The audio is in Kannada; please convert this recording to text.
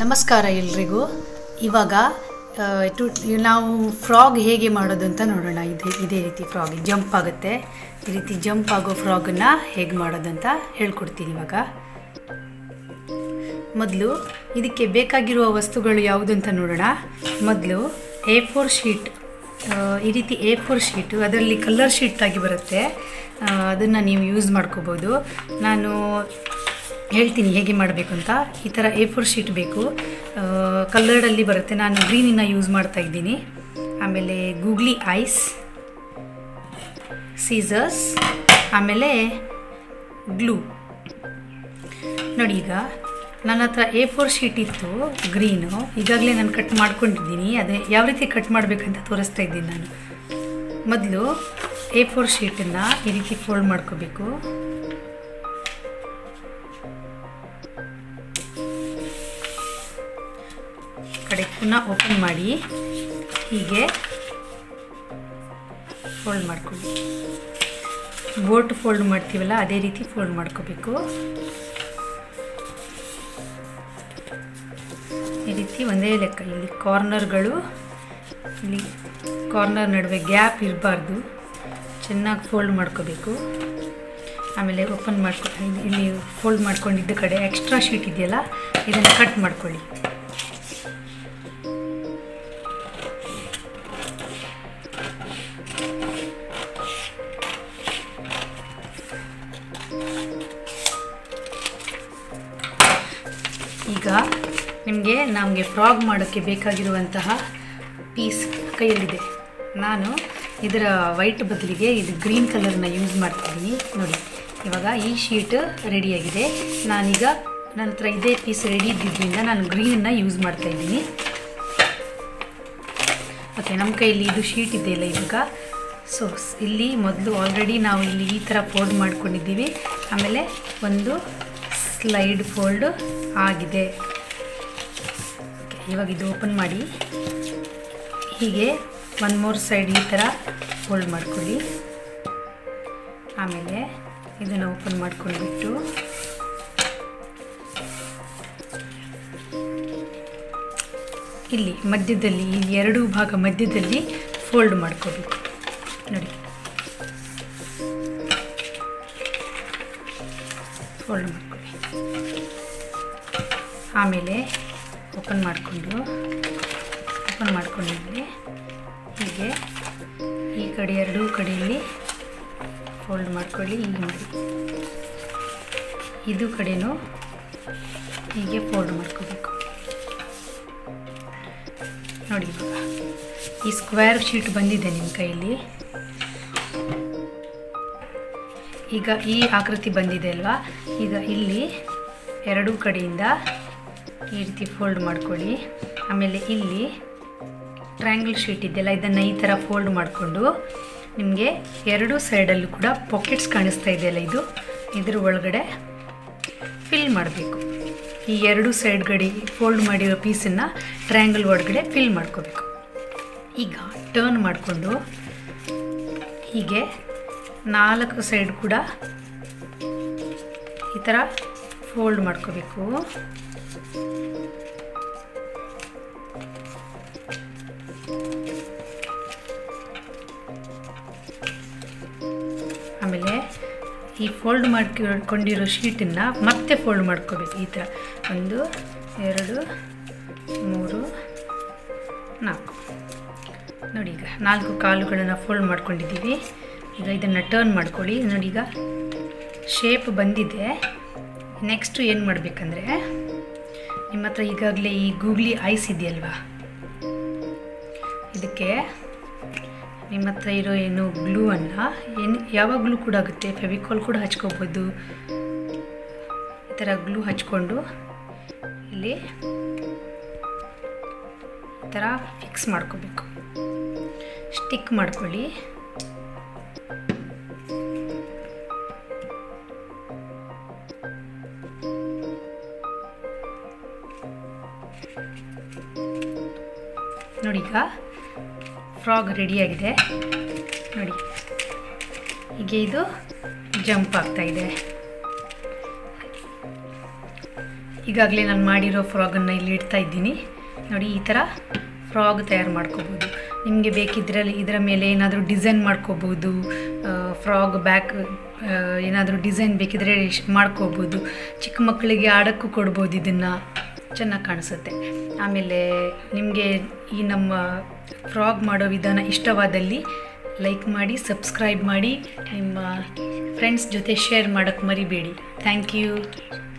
ನಮಸ್ಕಾರ ಎಲ್ರಿಗೂ ಇವಾಗ ಆ, ಟು ನಾವು ಫ್ರಾಗ್ ಹೇಗೆ ಮಾಡೋದು ಅಂತ ನೋಡೋಣ ಇದೇ ಇದೇ ರೀತಿ ಫ್ರಾಗ್ ಜಂಪ್ ಆಗುತ್ತೆ ಈ ರೀತಿ ಜಂಪ್ ಆಗೋ ಫ್ರಾಗನ್ನು ಹೇಗೆ ಮಾಡೋದು ಅಂತ ಹೇಳ್ಕೊಡ್ತೀನಿ ಇವಾಗ ಮೊದಲು ಇದಕ್ಕೆ ಬೇಕಾಗಿರುವ ವಸ್ತುಗಳು ಯಾವುದು ಅಂತ ನೋಡೋಣ ಮೊದಲು ಎ ಫೋರ್ ಶೀಟ್ ಈ ರೀತಿ ಎ ಫೋರ್ ಶೀಟು ಅದರಲ್ಲಿ ಕಲರ್ ಶೀಟ್ ಆಗಿ ಬರುತ್ತೆ ಅದನ್ನು ನೀವು ಯೂಸ್ ಮಾಡ್ಕೋಬೋದು ನಾನು ಹೇಳ್ತೀನಿ ಹೇಗೆ ಮಾಡಬೇಕು ಅಂತ ಈ ಥರ ಎ ಫೋರ್ ಶೀಟ್ ಬೇಕು ಕಲ್ಲರ್ಡಲ್ಲಿ ಬರುತ್ತೆ ನಾನು ಗ್ರೀನಿನ ಯೂಸ್ ಮಾಡ್ತಾ ಇದ್ದೀನಿ ಆಮೇಲೆ ಗೂಗ್ಲಿ ಐಸ್ ಸೀಸರ್ಸ್ ಆಮೇಲೆ ಗ್ಲೂ ನೋಡಿ ಈಗ ನನ್ನ ಹತ್ರ ಎ ಫೋರ್ ಶೀಟ್ ಇತ್ತು ಗ್ರೀನು ಈಗಾಗಲೇ ನಾನು ಕಟ್ ಮಾಡ್ಕೊಂಡಿದ್ದೀನಿ ಅದೇ ಯಾವ ರೀತಿ ಕಟ್ ಮಾಡಬೇಕಂತ ತೋರಿಸ್ತಾ ಇದ್ದೀನಿ ನಾನು ಮೊದಲು ಎ ಫೋರ್ ಶೀಟನ್ನು ಈ ರೀತಿ ಫೋಲ್ಡ್ ಮಾಡ್ಕೋಬೇಕು ಕಡೆ ಪುನಃ ಓಪನ್ ಮಾಡಿ ಹೀಗೆ ಫೋಲ್ಡ್ ಮಾಡ್ಕೊಳ್ಳಿ ಬೋಟ್ ಫೋಲ್ಡ್ ಮಾಡ್ತೀವಲ್ಲ ಅದೇ ರೀತಿ ಫೋಲ್ಡ್ ಮಾಡ್ಕೋಬೇಕು ಈ ರೀತಿ ಒಂದೇ ಲೆಕ್ಕ ಇಲ್ಲಿ ಕಾರ್ನರ್ಗಳು ಇಲ್ಲಿ ಕಾರ್ನರ್ ನಡುವೆ ಗ್ಯಾಪ್ ಇರಬಾರ್ದು ಚೆನ್ನಾಗಿ ಫೋಲ್ಡ್ ಮಾಡ್ಕೋಬೇಕು ಆಮೇಲೆ ಓಪನ್ ಮಾಡ್ಕೊ ಇಲ್ಲಿ ಫೋಲ್ಡ್ ಮಾಡ್ಕೊಂಡಿದ್ದ ಕಡೆ ಎಕ್ಸ್ಟ್ರಾ ಶೀಟ್ ಇದೆಯಲ್ಲ ಇದನ್ನು ಕಟ್ ಮಾಡ್ಕೊಳ್ಳಿ ಈಗ ನಿಮಗೆ ನಮಗೆ ಫ್ರಾಗ್ ಮಾಡೋಕ್ಕೆ ಬೇಕಾಗಿರುವಂತಹ ಪೀಸ್ ಕೈಯಲ್ಲಿದೆ ನಾನು ಇದರ ವೈಟ್ ಬದಲಿಗೆ ಇದು ಗ್ರೀನ್ ಕಲರ್ನ ಯೂಸ್ ಮಾಡ್ತಿದ್ದೀನಿ ನೋಡಿ ಇವಾಗ ಈ ಶೀಟ್ ರೆಡಿಯಾಗಿದೆ ನಾನೀಗ ನನ್ನ ಹತ್ರ ಇದೇ ಪೀಸ್ ರೆಡಿ ಇದ್ದಿದ್ದರಿಂದ ನಾನು ಗ್ರೀನನ್ನು ಯೂಸ್ ಮಾಡ್ತಾ ಇದ್ದೀನಿ ಓಕೆ ನಮ್ಮ ಕೈಯಲ್ಲಿ ಇದು ಶೀಟ್ ಇದೆಯಲ್ಲ ಇವಾಗ ಸೊ ಇಲ್ಲಿ ಮೊದಲು ಆಲ್ರೆಡಿ ನಾವು ಇಲ್ಲಿ ಈ ಥರ ಫೋಲ್ಡ್ ಮಾಡ್ಕೊಂಡಿದ್ದೀವಿ ಆಮೇಲೆ ಒಂದು ಸ್ಲೈಡ್ ಫೋಲ್ಡ್ ಆಗಿದೆ ಓಕೆ ಇವಾಗ ಇದು ಓಪನ್ ಮಾಡಿ ಹೀಗೆ ಒನ್ ಮೋರ್ ಸೈಡ್ ಈ ಥರ ಫೋಲ್ಡ್ ಮಾಡ್ಕೊಳ್ಳಿ ಆಮೇಲೆ ಇದನ್ನು ಓಪನ್ ಮಾಡ್ಕೊಂಡ್ಬಿಟ್ಟು ಇಲ್ಲಿ ಮಧ್ಯದಲ್ಲಿ ಈ ಎರಡು ಭಾಗ ಮಧ್ಯದಲ್ಲಿ ಫೋಲ್ಡ್ ಮಾಡ್ಕೋಬೇಕು ನೋಡಿ ಫೋಲ್ಡ್ ಮಾಡ್ಕೊಳ್ಳಿ ಆಮೇಲೆ ಓಪನ್ ಮಾಡಿಕೊಂಡು ಓಪನ್ ಮಾಡ್ಕೊಂಡಿದ್ವಿ ಹೀಗೆ ಈ ಕಡೆ ಎರಡೂ ಕಡೆಯಲ್ಲಿ ಫೋಲ್ಡ್ ಮಾಡ್ಕೊಳ್ಳಿ ಹೀಗೆ ಮಾಡಿ ಇದು ಕಡೆನೂ ಹೀಗೆ ಫೋಲ್ಡ್ ಮಾಡ್ಕೋಬೇಕು ನೋಡಿ ಇವಾಗ ಈ ಸ್ಕ್ವೇರ್ ಶೀಟ್ ಬಂದಿದೆ ನಿಮ್ಮ ಕೈಯಲ್ಲಿ ಈಗ ಈ ಆಕೃತಿ ಬಂದಿದೆ ಅಲ್ವಾ ಈಗ ಇಲ್ಲಿ ಎರಡೂ ಕಡೆಯಿಂದ ಈ ರೀತಿ ಫೋಲ್ಡ್ ಮಾಡ್ಕೊಳ್ಳಿ ಆಮೇಲೆ ಇಲ್ಲಿ ಟ್ರ್ಯಾಂಗಲ್ ಶೀಟ್ ಇದೆಯಲ್ಲ ಇದನ್ನು ಈ ಥರ ಫೋಲ್ಡ್ ಮಾಡಿಕೊಂಡು ನಿಮಗೆ ಎರಡೂ ಸೈಡಲ್ಲೂ ಕೂಡ ಪಾಕೆಟ್ಸ್ ಕಾಣಿಸ್ತಾ ಇದೆಯಲ್ಲ ಇದು ಇದ್ರ ಒಳಗಡೆ ಫಿಲ್ ಮಾಡಬೇಕು ಈ ಎರಡು ಸೈಡ್ ಗಡಿ ಫೋಲ್ಡ್ ಮಾಡಿರೋ ಪೀಸನ್ನು ಟ್ರ್ಯಾಂಗಲ್ ಒಳಗಡೆ ಫಿಲ್ ಮಾಡ್ಕೋಬೇಕು ಈಗ ಟರ್ನ್ ಮಾಡಿಕೊಂಡು ಹೀಗೆ ನಾಲ್ಕು ಸೈಡ್ ಕೂಡ ಈ ಥರ ಫೋಲ್ಡ್ ಮಾಡ್ಕೋಬೇಕು ಆಮೇಲೆ ಈ ಫೋಲ್ಡ್ ಮಾಡ್ಕೊಂಡಿರೋ ಶೀಟನ್ನು ಮತ್ತೆ ಫೋಲ್ಡ್ ಮಾಡ್ಕೋಬೇಕು ಈ ಥರ ಒಂದು ಎರಡು ಮೂರು ನಾಲ್ಕು ನೋಡಿ ಈಗ ನಾಲ್ಕು ಕಾಲುಗಳನ್ನು ಫೋಲ್ಡ್ ಮಾಡ್ಕೊಂಡಿದ್ದೀವಿ ಈಗ ಇದನ್ನು ಟರ್ನ್ ಮಾಡ್ಕೊಳ್ಳಿ ನೋಡಿ ಈಗ ಶೇಪ್ ಬಂದಿದೆ ನೆಕ್ಸ್ಟು ಏನು ಮಾಡಬೇಕಂದ್ರೆ ನಿಮ್ಮ ಹತ್ರ ಈಗಾಗಲೇ ಈ ಗೂಗ್ಲಿ ಐಸ್ ಇದೆಯಲ್ವಾ ಇದಕ್ಕೆ ನಿಮ್ಮ ಹತ್ರ ಇರೋ ಏನು ಗ್ಲೂವನ್ನು ಏನು ಯಾವ ಗ್ಲೂ ಕೂಡ ಆಗುತ್ತೆ ಫೆವಿಕಾಲ್ ಕೂಡ ಹಚ್ಕೋಬೋದು ಈ ಥರ ಗ್ಲೂ ಹಚ್ಕೊಂಡು ಇಲ್ಲಿ ಈ ಥರ ಫಿಕ್ಸ್ ಮಾಡ್ಕೋಬೇಕು ಸ್ಟಿಕ್ ಮಾಡ್ಕೊಳ್ಳಿ ನೋಡಿ ಈಗ ಫ್ರಾಗ್ ರೆಡಿಯಾಗಿದೆ ನೋಡಿ ಹೀಗೆ ಇದು ಜಂಪ್ ಆಗ್ತಾ ಇದೆ ಈಗಾಗಲೇ ನಾನು ಮಾಡಿರೋ ಫ್ರಾಗನ್ನು ಇಲ್ಲಿ ಇಡ್ತಾ ಇದ್ದೀನಿ ನೋಡಿ ಈ ಥರ ಫ್ರಾಗ್ ತಯಾರು ಮಾಡ್ಕೋಬೋದು ನಿಮಗೆ ಬೇಕಿದ್ರಲ್ಲಿ ಇದರ ಮೇಲೆ ಏನಾದರೂ ಡಿಸೈನ್ ಮಾಡ್ಕೋಬೋದು ಫ್ರಾಗ್ ಬ್ಯಾಕ್ ಏನಾದರೂ ಡಿಸೈನ್ ಬೇಕಿದ್ರೆ ಶ್- ಮಾಡ್ಕೋಬೋದು ಚಿಕ್ಕ ಮಕ್ಕಳಿಗೆ ಆಡೋಕ್ಕೂ ಕೊಡ್ಬೋದು ಇದನ್ನು ಚೆನ್ನಾಗಿ ಕಾಣಿಸುತ್ತೆ ಆಮೇಲೆ ನಿಮಗೆ ಈ ನಮ್ಮ ಫ್ರಾಗ್ ಮಾಡೋ ವಿಧಾನ ಇಷ್ಟವಾದಲ್ಲಿ ಲೈಕ್ ಮಾಡಿ ಸಬ್ಸ್ಕ್ರೈಬ್ ಮಾಡಿ ನಿಮ್ಮ ಫ್ರೆಂಡ್ಸ್ ಜೊತೆ ಶೇರ್ ಮಾಡೋಕ್ಕೆ ಮರಿಬೇಡಿ ಥ್ಯಾಂಕ್ ಯು